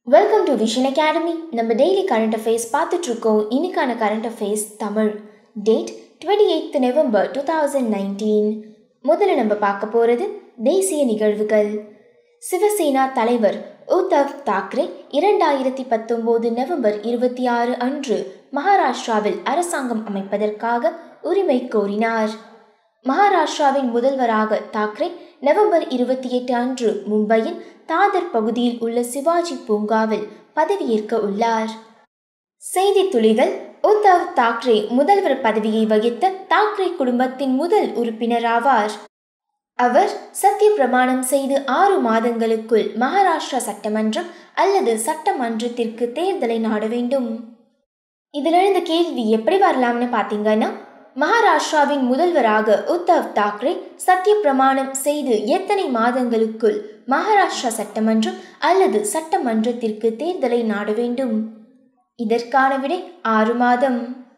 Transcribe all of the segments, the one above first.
welcome to Vision Academy நம்ம daily current affairs பார்த்துட்ருக்கோம் இன்னைக்கான current affairs Tamil date twenty eighth November two thousand nineteen முதல்ல நம்ம பார்க்க போகிறது தேசிய நிகழ்வுகள் சிவசேனா தலைவர் உத்தவ் தாக்கரே இரண்டாயிரத்தி பத்தொம்போது நவம்பர் இருபத்தி ஆறு அன்று மகாராஷ்டிராவில் அரசாங்கம் அமைப்பதற்காக உரிமை கோரினார் மகாராஷ்டிராவின் முதல்வராக தாக்கரே நவம்பர் இருபத்தி எட்டு அன்று மும்பையின் தாதர் பகுதியில் உள்ள சிவாஜி பூங்காவில் பதவியேற்க உள்ளார் செய்தி துளிகள் உத்தவ் தாக்கரே முதல்வர் பதவியை வகித்த தாக்கரே குடும்பத்தின் முதல் உறுப்பினராவார் அவர் சத்திய பிரமாணம் செய்து ஆறு மாதங்களுக்குள் மகாராஷ்டிரா சட்டமன்றம் அல்லது சட்டமன்றத்திற்கு தேர்தலை நாட வேண்டும் இதில் எழுந்த கேள்வி எப்படி வரலாம்னு பார்த்தீங்கன்னா மகாராஷ்டிராவின் முதல்வராக உத்தவ் தாக்கரே சத்திய பிரமாணம் செய்து எத்தனை மாதங்களுக்குள் மகாராஷ்டிரா சட்டமன்றம் அல்லது சட்டமன்றத்திற்கு தேர்தலை நாட வேண்டும் இதற்கான விடை ஆறு மாதம்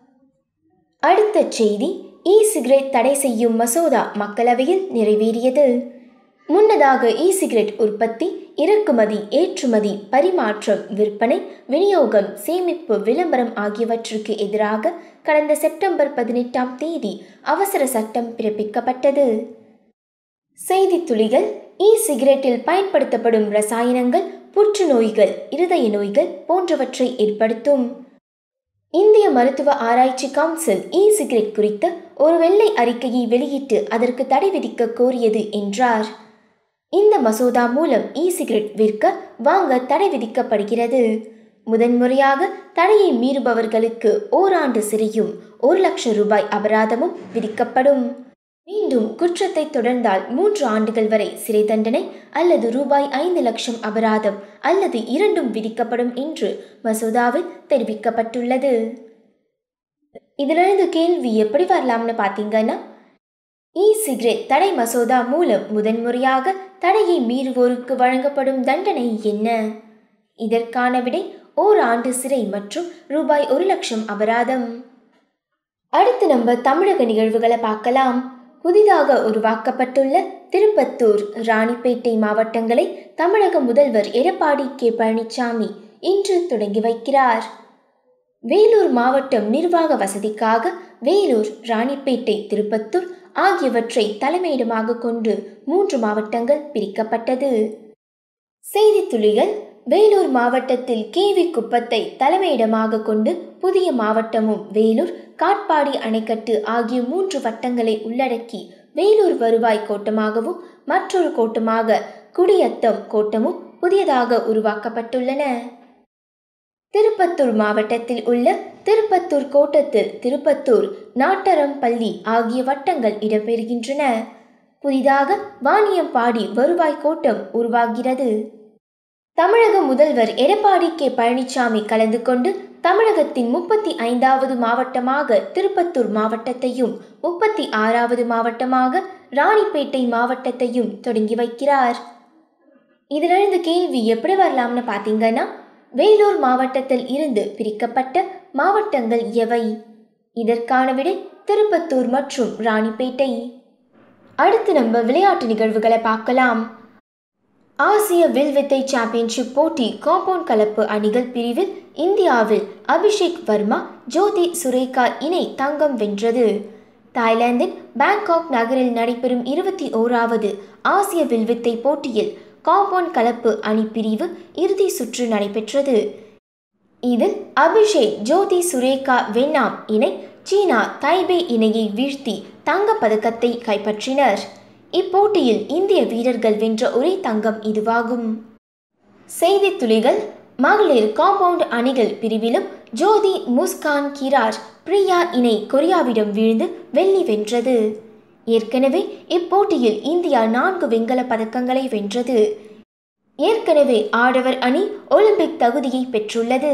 அடுத்த செய்தி இ சிகரெட் தடை செய்யும் மசோதா மக்களவையில் நிறைவேறியது முன்னதாக இ சிகரெட் உற்பத்தி இறக்குமதி ஏற்றுமதி பரிமாற்றம் விற்பனை விநியோகம் சேமிப்பு விளம்பரம் ஆகியவற்றுக்கு எதிராக கடந்த செப்டம்பர் பதினெட்டாம் தேதி அவசர சட்டம் பிறப்பிக்கப்பட்டது செய்தி துளிகள் இ சிகரெட்டில் பயன்படுத்தப்படும் ரசாயனங்கள் புற்றுநோய்கள் இருதய நோய்கள் போன்றவற்றை ஏற்படுத்தும் இந்திய மருத்துவ ஆராய்ச்சி கவுன்சில் இ சிகரெட் குறித்த ஒரு வெள்ளை அறிக்கையை வெளியிட்டு அதற்கு தடை விதிக்க கோரியது என்றார் இந்த மசோதா மூலம் இ சிகரெட் விற்க வாங்க தடை விதிக்கப்படுகிறது முதன்முறையாக தடையை மீறுபவர்களுக்கு ஓராண்டு சிறையும் ஒரு லட்சம் ரூபாய் அபராதமும் விதிக்கப்படும் மீண்டும் குற்றத்தை தொடர்ந்தால் மூன்று ஆண்டுகள் வரை சிறை தண்டனை அல்லது ரூபாய் ஐந்து லட்சம் அபராதம் அல்லது இரண்டும் விதிக்கப்படும் என்று மசோதாவில் தெரிவிக்கப்பட்டுள்ளது இதிலிருந்து கேள்வி எப்படி வரலாம்னு பார்த்தீங்கன்னா இ சிகரெட் தடை மசோதா மூலம் முதன்முறையாக தடையை மீறுவோருக்கு வழங்கப்படும் தண்டனை என்ன இதற்கான விடை ஓர் ஆண்டு சிறை மற்றும் ரூபாய் ஒரு லட்சம் அபராதம் அடுத்து நம்ம தமிழக நிகழ்வுகளை பார்க்கலாம் புதிதாக உருவாக்கப்பட்டுள்ள திருப்பத்தூர் ராணிப்பேட்டை மாவட்டங்களை தமிழக முதல்வர் எடப்பாடி கே பழனிசாமி இன்று தொடங்கி வைக்கிறார் வேலூர் மாவட்டம் நிர்வாக வசதிக்காக வேலூர் ராணிப்பேட்டை திருப்பத்தூர் ஆகியவற்றை தலைமையிடமாக கொண்டு மூன்று மாவட்டங்கள் பிரிக்கப்பட்டது செய்தி துளிகள் வேலூர் மாவட்டத்தில் கேவி குப்பத்தை தலைமையிடமாக கொண்டு புதிய மாவட்டமும் வேலூர் காட்பாடி அணைக்கட்டு ஆகிய மூன்று வட்டங்களை உள்ளடக்கி வேலூர் வருவாய் கோட்டமாகவும் மற்றொரு கோட்டமாக குடியத்தம் கோட்டமும் புதியதாக உருவாக்கப்பட்டுள்ளன திருப்பத்தூர் மாவட்டத்தில் உள்ள திருப்பத்தூர் கோட்டத்தில் திருப்பத்தூர் நாட்டரம் பள்ளி ஆகிய வட்டங்கள் இடம்பெறுகின்றன புதிதாக வாணியம்பாடி வருவாய் கோட்டம் உருவாகிறது தமிழக முதல்வர் எடப்பாடி கே பழனிசாமி கலந்து கொண்டு தமிழகத்தின் முப்பத்தி ஐந்தாவது மாவட்டமாக திருப்பத்தூர் மாவட்டத்தையும் முப்பத்தி ஆறாவது மாவட்டமாக ராணிப்பேட்டை மாவட்டத்தையும் தொடங்கி வைக்கிறார் இதிலிருந்து கேள்வி எப்படி வரலாம்னு பார்த்தீங்கன்னா வேலூர் மாவட்டத்தில் இருந்து பிரிக்கப்பட்ட மாவட்டங்கள் எவை இதற்கான விடை திருப்பத்தூர் மற்றும் ராணிப்பேட்டை அடுத்து நம்ம விளையாட்டு நிகழ்வுகளை பார்க்கலாம் ஆசிய வில்வித்தை சாம்பியன்ஷிப் போட்டி காம்பவுண்ட் கலப்பு அணிகள் பிரிவில் இந்தியாவில் அபிஷேக் வர்மா ஜோதி சுரேகா இணை தங்கம் வென்றது தாய்லாந்தின் பேங்காக் நகரில் நடைபெறும் இருபத்தி ஓராவது ஆசிய வில்வித்தை போட்டியில் காம்பவுண்ட் கலப்பு அணி பிரிவு இறுதி சுற்று நடைபெற்றது இதில் அபிஷேக் ஜோதி சுரேகா வென்னாம் இணை சீனா தைபே இணையை வீழ்த்தி தங்கப் பதக்கத்தை கைப்பற்றினர் இப்போட்டியில் இந்திய வீரர்கள் வென்ற ஒரே தங்கம் இதுவாகும் செய்தி துளிகள் மகளிர் காம்பவுண்ட் அணிகள் பிரிவிலும் ஜோதி முஸ்கான் கிரார் பிரியா இணை கொரியாவிடம் வீழ்ந்து வெள்ளி வென்றது ஏற்கனவே இப்போட்டியில் இந்தியா நான்கு வெண்கல பதக்கங்களை வென்றது ஏற்கனவே ஆடவர் அணி ஒலிம்பிக் தகுதியை பெற்றுள்ளது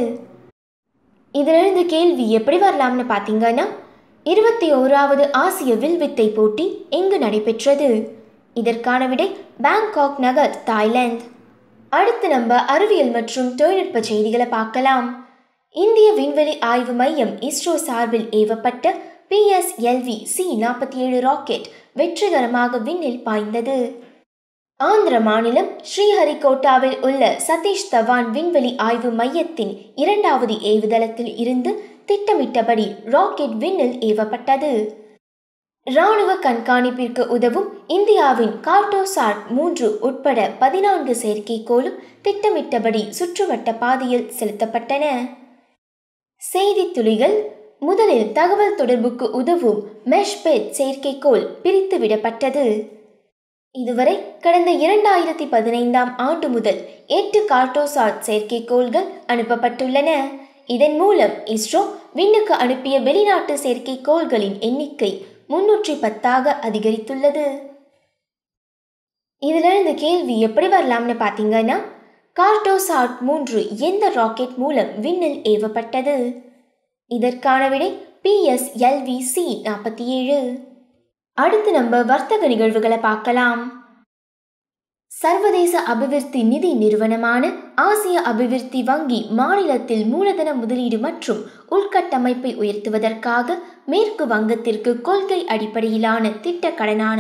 இதிலிருந்து கேள்வி எப்படி வரலாம்னு பார்த்தீங்கன்னா இருபத்தி ஓராவது ஆசிய வில்வித்தை போட்டி எங்கு நடைபெற்றது இதற்கான விடை பேங்காக் நகர் தாய்லாந்து அடுத்து நம்ம அறிவியல் மற்றும் தொழில்நுட்ப செய்திகளை பார்க்கலாம் இந்திய விண்வெளி ஆய்வு மையம் இஸ்ரோ சார்பில் ஏவப்பட்ட பிஎஸ்எல்வி சி நாற்பத்தி ஏழு ராக்கெட் வெற்றிகரமாக விண்ணில் பாய்ந்தது ஆந்திர மாநிலம் ஸ்ரீஹரிகோட்டாவில் உள்ள சதீஷ் தவான் விண்வெளி ஆய்வு மையத்தின் இரண்டாவது ஏவுதளத்தில் இருந்து திட்டமிட்டபடி ராக்கெட் விண்ணில் ஏவப்பட்டது இராணுவ கண்காணிப்பிற்கு உதவும் இந்தியாவின் கார்டோசாட் மூன்று உட்பட பதினான்கு செயற்கைக்கோளும் திட்டமிட்டபடி சுற்றுவட்ட பாதையில் செலுத்தப்பட்டன செய்தி துளிகள் முதலில் தகவல் தொடர்புக்கு உதவும் மெஷ்பெட் செயற்கைக்கோள் பிரித்து விடப்பட்டது இதுவரை கடந்த இரண்டாயிரத்தி பதினைந்தாம் ஆண்டு முதல் எட்டு கார்டோசாட் செயற்கைக்கோள்கள் அனுப்பப்பட்டுள்ளன இதன் மூலம் இஸ்ரோ விண்ணுக்கு அனுப்பிய வெளிநாட்டு செயற்கைக்கோள்களின் எண்ணிக்கை முன்னூற்றி பத்தாக அதிகரித்துள்ளது இதிலிருந்து கேள்வி எப்படி வரலாம்னு பார்த்தீங்கன்னா கார்டோசாட் மூன்று எந்த ராக்கெட் மூலம் விண்ணில் ஏவப்பட்டது இதற்கான விடை பிஎஸ்எல்வி சி நாற்பத்தி ஏழு அடுத்து நம்ம வர்த்தக நிகழ்வுகளை பார்க்கலாம் சர்வதேச அபிவிருத்தி நிதி நிறுவனமான ஆசிய அபிவிருத்தி வங்கி மாநிலத்தில் மூலதன முதலீடு மற்றும் உள்கட்டமைப்பை உயர்த்துவதற்காக மேற்கு வங்கத்திற்கு கொள்கை அடிப்படையிலான திட்ட கடனான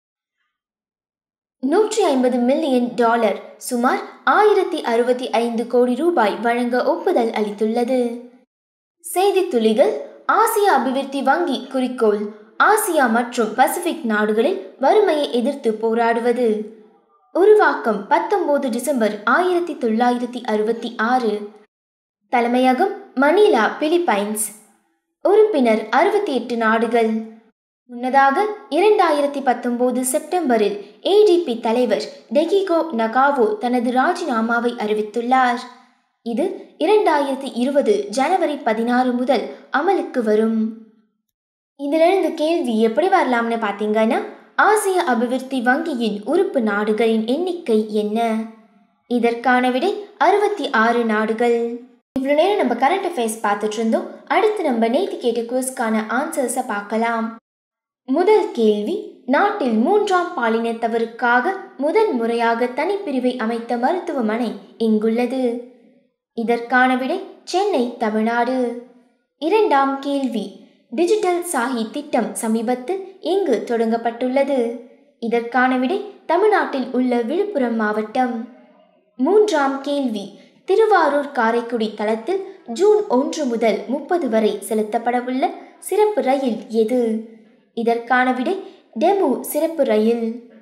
நூற்றி ஐம்பது மில்லியன் டாலர் சுமார் ஆயிரத்தி அறுபத்தி ஐந்து கோடி ரூபாய் வழங்க ஒப்புதல் அளித்துள்ளது செய்தி துளிகள் ஆசிய அபிவிருத்தி வங்கி குறிக்கோள் ஆசியா மற்றும் பசிபிக் நாடுகளில் வறுமையை எதிர்த்து போராடுவது உருவாக்கம் பத்தொன்பது டிசம்பர் ஆயிரத்தி தொள்ளாயிரத்தி அறுபத்தி ஆறு தலைமையகம் மணிலா பிலிப்பைன்ஸ் உறுப்பினர் அறுபத்தி எட்டு நாடுகள் முன்னதாக இரண்டாயிரத்தி பத்தொன்பது செப்டம்பரில் ஏடிபி தலைவர் டெகிகோ நகாவோ தனது ராஜினாமாவை அறிவித்துள்ளார் இது இரண்டாயிரத்தி இருபது ஜனவரி பதினாறு முதல் அமலுக்கு வரும் இதிலிருந்து கேள்வி எப்படி வரலாம்னு பார்த்தீங்கன்னா ஆசிய அபிவிருத்தி வங்கியின் உறுப்பு நாடுகளின் எண்ணிக்கை என்ன இதற்கான விடை அறுபத்தி ஆறு நாடுகள் இவ்வளோ நேரம் நம்ம கரண்ட் அஃபேர்ஸ் பார்த்துட்டு இருந்தோம் அடுத்து நம்ம நேற்று கேட்ட குவிஸ்க்கான ஆன்சர்ஸை பார்க்கலாம் முதல் கேள்வி நாட்டில் மூன்றாம் பாலினத்தவருக்காக முதன் முறையாக தனிப்பிரிவை அமைத்த மருத்துவமனை எங்குள்ளது இதற்கான விடை சென்னை தமிழ்நாடு இரண்டாம் கேள்வி டிஜிட்டல் சாஹி திட்டம் சமீபத்தில் எங்கு தொடங்கப்பட்டுள்ளது இதற்கான விடை தமிழ்நாட்டில் உள்ள விழுப்புரம் மாவட்டம் மூன்றாம் கேள்வி திருவாரூர் காரைக்குடி தளத்தில் ஜூன் ஒன்று முதல் முப்பது வரை செலுத்தப்படவுள்ள சிறப்பு ரயில் எது இதற்கான விடை டெமு சிறப்பு ரயில்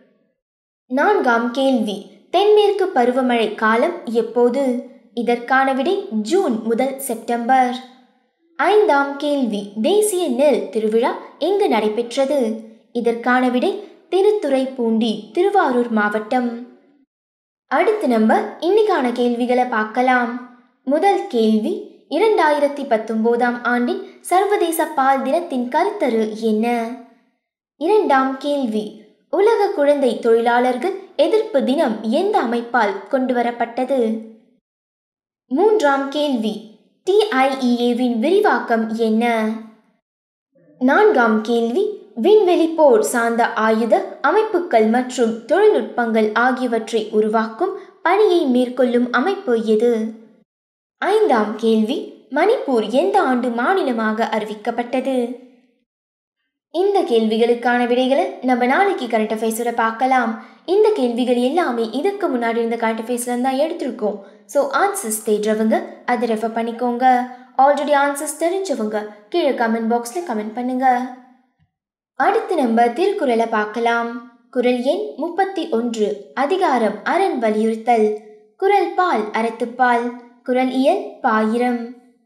நான்காம் கேள்வி தென்மேற்கு பருவமழை காலம் எப்போது இதற்கான விடை ஜூன் முதல் செப்டம்பர் ஐந்தாம் கேள்வி தேசிய நெல் திருவிழா எங்கு நடைபெற்றது இதற்கான விடை திருத்துறைப்பூண்டி திருவாரூர் மாவட்டம் அடுத்து நம்ம இன்னைக்கான கேள்விகளை பார்க்கலாம் முதல் கேள்வி இரண்டாயிரத்தி பத்தொன்பதாம் ஆண்டின் சர்வதேச பால் தினத்தின் கருத்தரு என்ன இரண்டாம் கேள்வி உலக குழந்தை தொழிலாளர்கள் எதிர்ப்பு தினம் எந்த அமைப்பால் கொண்டுவரப்பட்டது மூன்றாம் கேள்வி டிஐஇஏவின் விரிவாக்கம் என்ன நான்காம் கேள்வி விண்வெளி போர் சார்ந்த ஆயுத அமைப்புகள் மற்றும் தொழில்நுட்பங்கள் ஆகியவற்றை உருவாக்கும் பணியை மேற்கொள்ளும் அமைப்பு எது ஐந்தாம் கேள்வி மணிப்பூர் எந்த ஆண்டு மாநிலமாக அறிவிக்கப்பட்டது இந்த கேள்விகளுக்கான விடைகளை நம்ம நாளைக்கு கரண்ட் அஃபேர்ஸோட பார்க்கலாம் இந்த கேள்விகள் எல்லாமே இதுக்கு முன்னாடி இருந்த கரண்ட் அஃபேர்ஸ்ல தான் எடுத்திருக்கோம் ஸோ ஆன்சர்ஸ் தேடுறவங்க அதை ரெஃபர் பண்ணிக்கோங்க ஆல்ரெடி ஆன்சர்ஸ் தெரிஞ்சவங்க கீழே கமெண்ட் பாக்ஸில் கமெண்ட் பண்ணுங்க அடுத்து நம்ம திருக்குறளை பார்க்கலாம் குரல் எண் முப்பத்தி ஒன்று அதிகாரம் அரண் வலியுறுத்தல் குரல் பால் அறத்துப்பால் குரல் இயல் பாயிரம்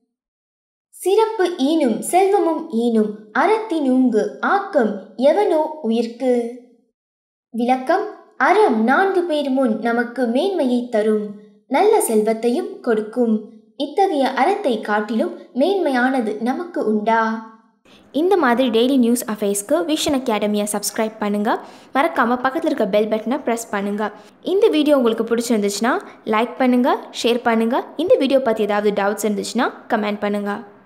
சிறப்பு ஈனும் செல்வமும் ஈனும் அறத்தினூங்கு ஆக்கம் எவனோ உயிர்க்கு விளக்கம் அறம் நான்கு பேர் முன் நமக்கு மேன்மையை தரும் நல்ல செல்வத்தையும் கொடுக்கும் இத்தகைய அறத்தை காட்டிலும் மேன்மையானது நமக்கு உண்டா இந்த மாதிரி டெய்லி நியூஸ் அஃபேர்ஸ்க்கு விஷன் அகாடமியை சப்ஸ்கிரைப் பண்ணுங்கள் மறக்காமல் பக்கத்தில் இருக்க பெல் பட்டனை ப்ரெஸ் பண்ணுங்கள் இந்த வீடியோ உங்களுக்கு பிடிச்சிருந்துச்சுன்னா லைக் பண்ணுங்கள் ஷேர் பண்ணுங்கள் இந்த வீடியோ பற்றி ஏதாவது டவுட்ஸ் இருந்துச்சுன்னா கமெண்ட் பண்ணுங்கள்